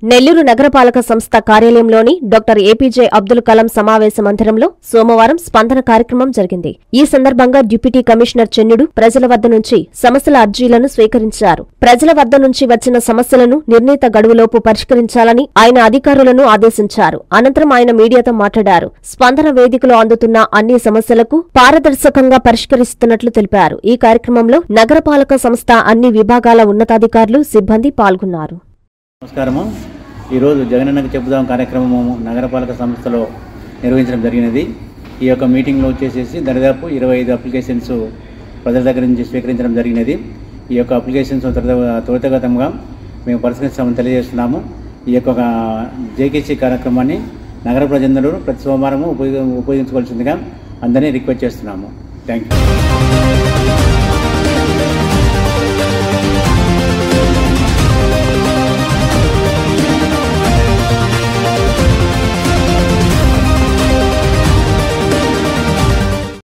నెల్లూరు నగరపాలక సంస్థ కార్యాలయంలోని డాక్టర్ ఏపీజే అబ్దుల్ కలాం సమావేశ మందిరంలో సోమవారం స్పందన కార్యక్రమం జరిగింది ఈ సందర్భంగా డిప్యూటీ కమిషనర్ చెన్నుడు ప్రజల వద్ద నుంచి సమస్యల అర్జీలను స్వీకరించారు ప్రజల వద్ద నుంచి వచ్చిన సమస్యలను నిర్ణీత గడువులోపు పరిష్కరించాలని ఆయన అధికారులను ఆదేశించారు అనంతరం ఆయన మీడియాతో మాట్లాడారు స్పందన వేదికలో అందుతున్న అన్ని సమస్యలకు పారదర్శకంగా పరిష్కరిస్తున్నట్లు తెలిపారు ఈ కార్యక్రమంలో నగరపాలక సంస్థ అన్ని విభాగాల ఉన్నతాధికారులు సిబ్బంది పాల్గొన్నారు నమస్కారము ఈరోజు జగనన్నకు చెబుదాం కార్యక్రమము నగరపాలక సంస్థలో నిర్వహించడం జరిగినది ఈ యొక్క మీటింగ్లో వచ్చేసేసి దరిదాపు ఇరవై ఐదు అప్లికేషన్స్ ప్రజల దగ్గర నుంచి స్వీకరించడం జరిగినది ఈ యొక్క అప్లికేషన్స్ త్వరిత త్వరితగతంగా మేము పరిష్కరిస్తామని తెలియజేస్తున్నాము ఈ యొక్క జేకేసీ కార్యక్రమాన్ని నగర ప్రజలందరూ ప్రతి సోమవారము ఉపయోగ ఉపయోగించుకోవాల్సిందిగా అందరినీ రిక్వెస్ట్ చేస్తున్నాము థ్యాంక్ యూ